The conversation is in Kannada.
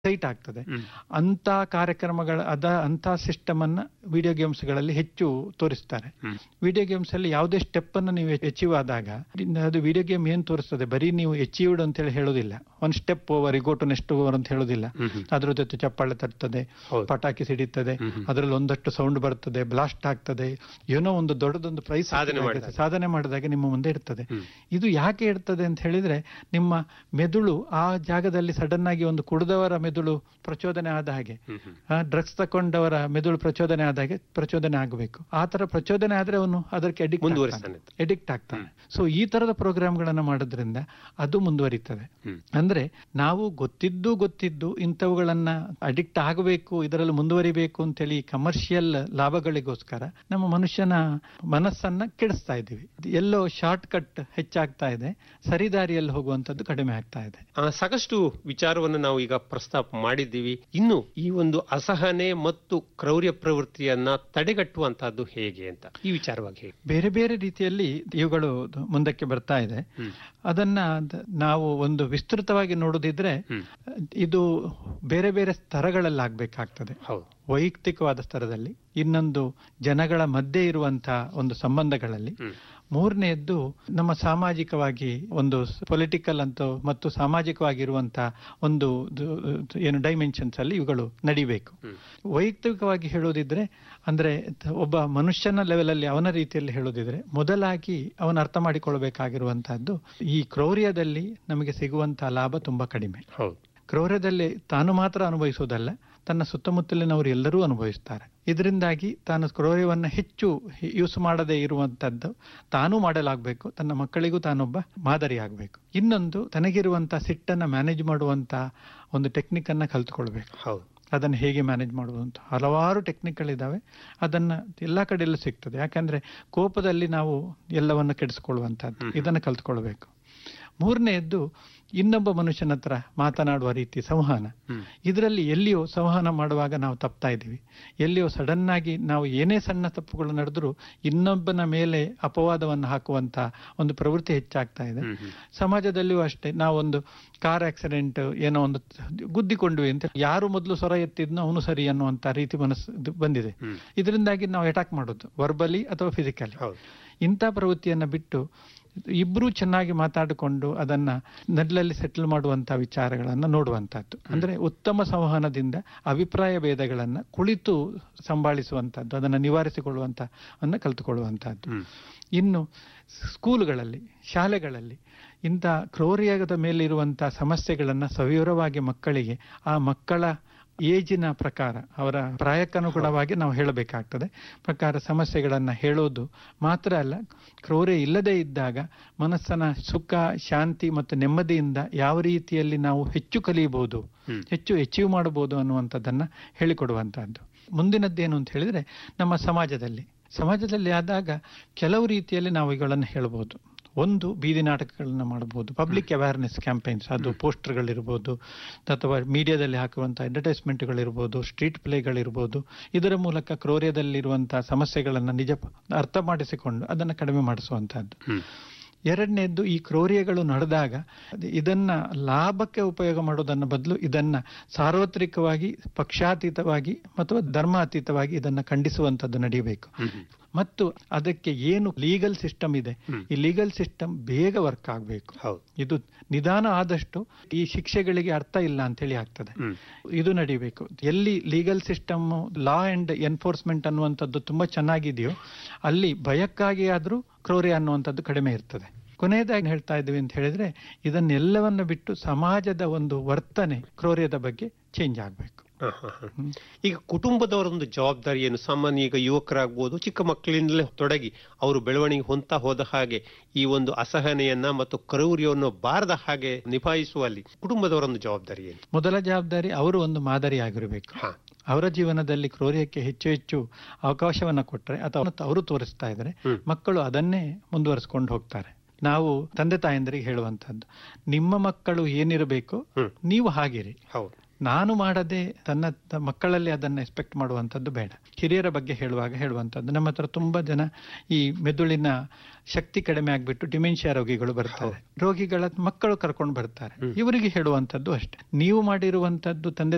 ಎಕ್ಸೈಟ್ ಆಗ್ತದೆ ಹ್ಮ್. ಅಂತ ಕಾರ್ಯಕ್ರಮಗಳ ಅದ ಅಂತ ಸಿಸ್ಟಮ್ ಅನ್ನ ವಿಡಿಯೋ ಗೇಮ್ಸ್ ಗಳಲ್ಲಿ ಹೆಚ್ಚು ತೋರಿಸ್ತಾರೆ ಹ್ಮ್. ವಿಡಿಯೋ ಗೇಮ್ಸ್ ಅಲ್ಲಿ ಯಾವುದೇ ಸ್ಟೆಪ್ ಅನ್ನು ನೀವು ಅಚೀವ್ ಆದಾಗ ಅದು ವಿಡಿಯೋ ಗೇಮ್ ಏನ್ ತೋರಿಸ್ತದೆ ಬರೀ ನೀವು ಅಚೀವ್ಡ್ ಅಂತ ಹೇಳಿ ಹೇಳೋದಿಲ್ಲ ಒಂದ್ step over go to next over ಅಂತ ಹೇಳೋದಿಲ್ಲ ಹ್ಮ್ ಹ್ಮ್. ಅದ್ರ ಜೊತೆ ಚಪ್ಪಾಳೆ ತರ್ತದೆ ಹೌದು. ಪಟಾಕಿ ಸಿಡಿತದೆ ಹ್ಮ್ ಹ್ಮ್. ಅದರಲ್ಲಿ ಒಂದಷ್ಟು ಸೌಂಡ್ ಬರ್ತದೆ ಬ್ಲಾಸ್ಟ್ ಆಗ್ತದೆ ಏನೋ ಒಂದು ದೊಡ್ಡದೊಂದು ಪ್ರೈಸ್ ಸಾಧನೆ ಮಾಡಿದಾಗ. ಸಾಧನೆ ಮಾಡಿದಾಗ ನಿಮ್ಮ ಮುಂದೆ ಇರ್ತದೆ ಹ್ಮ್. ಇದು ಯಾಕೆ ಇರ್ತದೆ ಅಂತ ಹೇಳಿದ್ರೆ ನಿಮ್ಮ ಮೆದುಳು ಆ ಜಾಗದಲ್ಲಿ ಸಡನ್ ಆಗಿ ಒಂದು ಕುಡಿದವರ ಮೆದುಳು ಪ್ರಚೋದನೆ ಆದ ಹಾಗೆ ಹ್ಮ್ ಹ್ಮ್. ಡ್ರಗ್ಸ್ ತಕೊಂಡವರ ಮೆದುಳು ಪ್ರಚೋದನೆ ಆದ ಹಾಗೆ ಪ್ರಚೋದನೆ ಆಗಬೇಕು ಆ ತರ ಪ್ರಚೋದನೆ ಆದ್ರೆ ಅವನು ಅದಕ್ಕೆ ಅಡಿಕ್ಟ್ ಮುಂದುವರಿಸ್ತಾನೆ. ಎಡಿಕ್ಟ್ ಆಗ್ತಾನೆ ಸೊ ಈ ತರದ ಪ್ರೋಗ್ರಾಮ್ಗಳನ್ನ ಮಾಡೋದ್ರಿಂದ ಅದು ಮುಂದುವರಿತದೆ ಹ್ಮ್. ಅಂದ್ರೆ ನಾವು ಗೊತ್ತಿದ್ದು ಗೊತ್ತಿದ್ದು ಇಂಥವುಗಳನ್ನ ಅಡಿಕ್ಟ್ ಆಗಬೇಕು ಇದರಲ್ಲಿ ಮುಂದುವರಿಬೇಕು ಅಂತೇಳಿ ಕಮರ್ಷಿಯಲ್ ಲಾಭಗಳಿಗೋಸ್ಕರ ನಮ್ಮ ಮನುಷ್ಯನ ಮನಸ್ಸನ್ನ ಕೆಡಿಸ್ತಾ ಇದ್ದೀವಿ ಎಲ್ಲೋ ಶಾರ್ಟ್ ಕಟ್ ಹೆಚ್ಚಾಗ್ತಾ ಇದೆ ಸರಿದಾರಿಯಲ್ಲಿ ಹೋಗುವಂತದ್ದು ಕಡಿಮೆ ಆಗ್ತಾ ಇದೆ ಆ, ಸಾಕಷ್ಟು ವಿಚಾರವನ್ನು ನಾವು ಈಗ ಪ್ರಸ್ತಾಪ ಮಾಡಿದ್ದೀವಿ ಇನ್ನು ಈ ಒಂದು ಅಸಹನೆ ಮತ್ತು ಕ್ರೌರ್ಯ ಪ್ರವೃತ್ತಿಯನ್ನ ತಡೆಗಟ್ಟುವಂತಹದ್ದು ಹೇಗೆ ಅಂತ ಈ ವಿಚಾರವಾಗಿ ಹೇಳಿ ಬೇರೆ ಬೇರೆ ರೀತಿಯಲ್ಲಿ ಇವುಗಳು ಮುಂದಕ್ಕೆ ಬರ್ತಾ ಇದೆ ಹ್ಮ್. ಅದನ್ನ ದ- ನಾವು ಒಂದು ವಿಸ್ತೃತವಾಗಿ ನೋಡೋದಿದ್ರೆ ಹ್ಮ್. ಇದು ಬೇರೆ ಬೇರೆ ಸ್ತರಗಳಲ್ಲಿ ಆಗ್ಬೇಕಾಗ್ತದೆ ಹೌದು ವೈಯಕ್ತಿಕವಾದ ಸ್ತರದಲ್ಲಿ ಇನ್ನೊಂದು ಜನಗಳ ಮಧ್ಯೆ ಇರುವಂತಹ ಒಂದು ಸಂಬಂಧಗಳಲ್ಲಿ ಹ್ಮ್. ಮೂರನೆಯದ್ದು ನಮ್ಮ ಸಾಮಾಜಿಕವಾಗಿ ಒಂದು ಪೊಲಿಟಿಕಲ್ ಅಂತ ಮತ್ತು ಸಾಮಾಜಿಕವಾಗಿರುವಂತಹ ಒಂದು ದು- ಏನು ಡೈಮೆನ್ಷನ್ಸ್ ಅಲ್ಲಿ ಇವುಗಳು ನಡಿಬೇಕು ಹ್ಮ್. ವೈಯಕ್ತಿಕವಾಗಿ ಹೇಳೋದಿದ್ರೆ ಅಂದ್ರೆ ತ- ಒಬ್ಬ ಮನುಷ್ಯನ ಲೆವೆಲ್ ಅಲ್ಲಿ ಅವನ ರೀತಿಯಲ್ಲಿ ಹೇಳೋದಿದ್ರೆ ಮೊದಲಾಗಿ ಅವನು ಅರ್ಥ ಮಾಡಿಕೊಳ್ಬೇಕಾಗಿರುವಂತಹದ್ದು ಈ ಕ್ರೌರ್ಯದಲ್ಲಿ ನಮಗೆ ಸಿಗುವಂತಹ ಲಾಭ ತುಂಬಾ ಕಡಿಮೆ ಹೌದು ಕ್ರೌರ್ಯದಲ್ಲಿ ತಾನು ಮಾತ್ರ ಅನುಭವಿಸುವುದಲ್ಲ ತನ್ನ ಸುತ್ತಮುತ್ತಲಿನವರು ಎಲ್ಲರೂ ಅನುಭವಿಸ್ತಾರೆ ಇದರಿಂದಾಗಿ ತಾನು ಕ್ರೌರ್ಯವನ್ನ ಹೆಚ್ಚು ಯೂಸ್ ಮಾಡದೇ ಇರುವಂತದ್ದು ತಾನೂ ಮಾಡಲಾಗಬೇಕು ತನ್ನ ಮಕ್ಕಳಿಗೂ ತಾನೊಬ್ಬ ಮಾದರಿ ಆಗಬೇಕು ಇನ್ನೊಂದು ತನಗಿರುವಂತಹ ಸಿಟ್ಟನ್ನ ಮ್ಯಾನೇಜ್ ಮಾಡುವಂತ ಒಂದು ಟೆಕ್ನಿಕ್ ಅನ್ನ ಕಲ್ತ್ಕೊಳ್ಬೇಕು ಹೌದು ಅದನ್ನು ಹೇಗೆ ಮ್ಯಾನೇಜ್ ಮಾಡುವುದು ಅಂತ ಹಲವಾರು ಟೆಕ್ನಿಕ್ಗಳಿದ್ದಾವೆ ಅದನ್ನ ಎಲ್ಲ ಕಡೆಯಲ್ಲೂ ಸಿಗ್ತದೆ ಯಾಕಂದ್ರೆ ಕೋಪದಲ್ಲಿ ನಾವು ಎಲ್ಲವನ್ನು ಕೆಡಿಸ್ಕೊಳ್ಳುವಂತಹದ್ದು ಹ್ಮ್. ಇದನ್ನು ಕಲ್ತ್ಕೊಳ್ಬೇಕು ಮೂರನೆಯದ್ದು ಇನ್ನೊಬ್ಬ ಮನುಷ್ಯನ ಹತ್ರ ಮಾತನಾಡುವ ರೀತಿ ಸಂವಹನ ಹ್ಮ್. ಇದರಲ್ಲಿ ಎಲ್ಲಿಯೋ ಸಂವಹನ ಮಾಡುವಾಗ ನಾವು ತಪ್ತಾ ಇದ್ದೀವಿ ಎಲ್ಲಿಯೋ ಸಡನ್ ಆಗಿ ನಾವು ಏನೇ ಸಣ್ಣ ತಪ್ಪುಗಳು ನಡೆದರೂ ಇನ್ನೊಬ್ಬನ ಮೇಲೆ ಅಪವಾದವನ್ನು ಹಾಕುವಂತ ಒಂದು ಪ್ರವೃತ್ತಿ ಹೆಚ್ಚಾಗ್ತಾ ಇದೆ ಹ್ಮ್ ಹ್ಮ್. ಸಮಾಜದಲ್ಲಿಯೂ ಅಷ್ಟೇ ನಾವೊಂದು ಕಾರ್ ಆಕ್ಸಿಡೆಂಟ್ ಏನೋ ಒಂದು ಗುದ್ದಿಕೊಂಡ್ವಿ ಅಂತ ಯಾರು ಮೊದಲು ಸ್ವರ ಎತ್ತಿದ್ನೋ ಅವನು ಸರಿ ಅನ್ನುವಂತ ರೀತಿ ಮನಸ್ಸು ಇದು ಬಂದಿದೆ ಹ್ಮ್. ಇದರಿಂದಾಗಿ ನಾವು ಅಟ್ಯಾಕ್ ಮಾಡೋದು ವರ್ಬಲಿ ಅಥವಾ ಫಿಸಿಕಲಿ ಹೌದು ಇಂಥ ಪ್ರವೃತ್ತಿಯನ್ನ ಬಿಟ್ಟು ಇಬ್ರು ಚೆನ್ನಾಗಿ ಮಾತಾಡಿಕೊಂಡು ಅದನ್ನ ನಡ್ಲಲ್ಲಿ ಸೆಟಲ್ ಮಾಡುವಂತ ವಿಚಾರಗಳನ್ನ ನೋಡುವಂತಹದ್ದು ಅಂದ್ರೆ ಉತ್ತಮ ಸಂವಹನದಿಂದ ಅಭಿಪ್ರಾಯ ಭೇದಗಳನ್ನ ಕುಳಿತು ಸಂಭಾಳಿಸುವಂತಹದ್ದು ಅದನ್ನ ನಿವಾರಿಸಿಕೊಳ್ಳುವಂತ ಅನ್ನ ಕಲ್ತುಕೊಳ್ಳುವಂತಹದ್ದು ಹ್ಮ್. ಇನ್ನು ಸ್ಕೂಲುಗಳಲ್ಲಿ ಶಾಲೆಗಳಲ್ಲಿ ಇಂಥ ಕ್ರೌರ್ಯದ ಮೇಲಿರುವಂತಹ ಸಮಸ್ಯೆಗಳನ್ನ ಸವಿವರವಾಗಿ ಮಕ್ಕಳಿಗೆ ಆ ಮಕ್ಕಳ ಏಜಿನ ಪ್ರಕಾರ ಅವರ ಪ್ರಾಯಕ್ಕನುಗುಣವಾಗಿ ನಾವು ಹೇಳಬೇಕಾಗ್ತದೆ ಪ್ರಕಾರ ಸಮಸ್ಯೆಗಳನ್ನ ಹೇಳೋದು ಮಾತ್ರ ಅಲ್ಲ ಕ್ರೌರ್ಯ ಇಲ್ಲದೆ ಇದ್ದಾಗ ಮನಸ್ಸನ ಸುಖ ಶಾಂತಿ ಮತ್ತು ನೆಮ್ಮದಿಯಿಂದ ಯಾವ ರೀತಿಯಲ್ಲಿ ನಾವು ಹೆಚ್ಚು ಕಲಿಯಬಹುದು ಹ್ಮ್. ಹೆಚ್ಚು ಅಚೀವ್ ಮಾಡಬಹುದು ಅನ್ನುವಂಥದ್ದನ್ನ ಹೇಳಿಕೊಡುವಂತಹದ್ದು ಮುಂದಿನದ್ದೇನು ಅಂತ ಹೇಳಿದ್ರೆ ನಮ್ಮ ಸಮಾಜದಲ್ಲಿ ಸಮಾಜದಲ್ಲಿ ಆದಾಗ ಕೆಲವು ರೀತಿಯಲ್ಲಿ ನಾವು ಇವುಗಳನ್ನು ಹೇಳ್ಬೋದು ಒಂದು ಬೀದಿ ನಾಟಕಗಳನ್ನ ಮಾಡಬಹುದು ಪಬ್ಲಿಕ್ ಅವೇರ್ನೆಸ್ ಕ್ಯಾಂಪೈನ್ಸ್ ಅದು ಪೋಸ್ಟರ್ಗಳಿರ್ಬೋದು ಅಥವಾ ಮೀಡಿಯಾದಲ್ಲಿ ಹಾಕುವಂಥ ಅಡ್ವರ್ಟೈಸ್ಮೆಂಟ್ಗಳಿರ್ಬೋದು ಸ್ಟ್ರೀಟ್ ಪ್ಲೇಗಳಿರ್ಬೋದು ಇದರ ಮೂಲಕ ಕ್ರೌರ್ಯದಲ್ಲಿರುವಂತಹ ಸಮಸ್ಯೆಗಳನ್ನು ನಿಜ ಅರ್ಥ ಮಾಡಿಸಿಕೊಂಡು ಅದನ್ನು ಕಡಿಮೆ ಮಾಡಿಸುವಂತಹದ್ದು ಹ್ಮ್. ಎರಡನೇದ್ದು ಈ ಕ್ರೌರ್ಯಗಳು ನಡೆದಾಗ ಅದು ಇದನ್ನ ಲಾಭಕ್ಕೆ ಉಪಯೋಗ ಮಾಡೋದನ್ನ ಬದಲು ಇದನ್ನ ಸಾರ್ವತ್ರಿಕವಾಗಿ ಪಕ್ಷಾತೀತವಾಗಿ ಮತ್ತು ಧರ್ಮಾತೀತವಾಗಿ ಇದನ್ನ ಖಂಡಿಸುವಂತದ್ದು ನಡೆಯಬೇಕು ಹ್ಮ್ ಹ್ಮ್. ಮತ್ತು ಅದಕ್ಕೆ ಏನು ಲೀಗಲ್ ಸಿಸ್ಟಮ್ ಇದೆ ಹ್ಮ್. ಈ ಲೀಗಲ್ ಸಿಸ್ಟಮ್ ಬೇಗ ವರ್ಕ್ ಆಗಬೇಕು ಹೌದು ಇದು ನಿಧಾನ ಆದಷ್ಟು ಈ ಶಿಕ್ಷೆಗಳಿಗೆ ಅರ್ಥ ಇಲ್ಲ ಅಂತ ಹೇಳಿ ಆಗ್ತದೆ ಹ್ಮ್. ಇದು ನಡಿಬೇಕು ಎಲ್ಲಿ legal system law and enforcement ಅನ್ನುವಂಥದ್ದು ತುಂಬಾ ಚೆನ್ನಾಗಿದೆಯೋ ಅಲ್ಲಿ ಭಯಕ್ಕಾಗಿ ಆದ್ರೂ ಕ್ರೌರ್ಯ ಅನ್ನುವಂಥದ್ದು ಕಡಿಮೆ ಇರ್ತದೆ ಕೊನೆಯದಾಗಿ ಹೇಳ್ತಾ ಇದ್ದೀವಿ ಅಂತ ಹೇಳಿದ್ರೆ ಇದನ್ನೆಲ್ಲವನ್ನು ಬಿಟ್ಟು ಸಮಾಜದ ಒಂದು ವರ್ತನೆ ಕ್ರೌರ್ಯದ ಬಗ್ಗೆ ಚೇಂಜ್ ಆಗಬೇಕು ಹ, ಹ, ಹ. ಈಗ ಕುಟುಂಬದವರ ಒಂದು ಜವಾಬ್ದಾರಿ ಏನು ಸಾಮಾನ್ಯ ಈಗ ಯುವಕರಾಗ್ಬೋದು ಚಿಕ್ಕ ಮಕ್ಕಳಿಂದಲೇ ತೊಡಗಿ ಅವರು ಬೆಳವಣಿಗೆ ಹೊಂತ ಹೋದ ಹಾಗೆ ಈ ಒಂದು ಅಸಹನೆಯನ್ನ ಮತ್ತು ಕ್ರೌರ್ಯವನ್ನು ಬಾರದ ಹಾಗೆ ನಿಭಾಯಿಸುವಲ್ಲಿ ಕುಟುಂಬದವರ ಒಂದು ಜವಾಬ್ದಾರಿ ಏನು ಮೊದಲ ಜವಾಬ್ದಾರಿ ಅವರು ಒಂದು ಮಾದರಿ ಆಗಿರಬೇಕು ಹ. ಅವರ ಜೀವನದಲ್ಲಿ ಕ್ರೌರ್ಯಕ್ಕೆ ಹೆಚ್ಚು ಹೆಚ್ಚು ಅವಕಾಶವನ್ನ ಕೊಟ್ಟರೆ ಅಥವಾ ಅವರು ತೋರಿಸ್ತಾ ಇದ್ರೆ ಹ್ಮ್. ಮಕ್ಕಳು ಅದನ್ನೇ ಮುಂದುವರಿಸ್ಕೊಂಡು ಹೋಗ್ತಾರೆ ನಾವು ತಂದೆ ತಾಯಂದರಿಗೆ ಹೇಳುವಂತದ್ದು ನಿಮ್ಮ ಮಕ್ಕಳು ಏನಿರಬೇಕು ಹ್ಮ್. ನೀವು ಹಾಗಿರಿ ಹೌದು ನಾನು ಮಾಡದೆ ತನ್ನ ತ- ಮಕ್ಕಳಲ್ಲಿ ಅದನ್ನ ಎಕ್ಸ್ಪೆಕ್ಟ್ ಮಾಡುವಂಥದ್ದು ಬೇಡ ಹಿರಿಯರ ಬಗ್ಗೆ ಹೇಳುವಾಗ ಹೇಳುವಂಥದ್ದು ನಮ್ಮ ಹತ್ರ ತುಂಬಾ ಜನ ಈ ಮೆದುಳಿನ ಶಕ್ತಿ ಕಡಿಮೆ ಆಗ್ಬಿಟ್ಟು ಡಿಮೆನ್ಷಿಯಾ ರೋಗಿಗಳು ಬರ್ತಾರೆ ರೋಗಿಗಳ ಮಕ್ಕಳು ಕರ್ಕೊಂಡು ಬರ್ತಾರೆ ಇವರಿಗೆ ಹೇಳುವಂಥದ್ದು ಅಷ್ಟೇ ನೀವು ಮಾಡಿರುವಂಥದ್ದು ತಂದೆ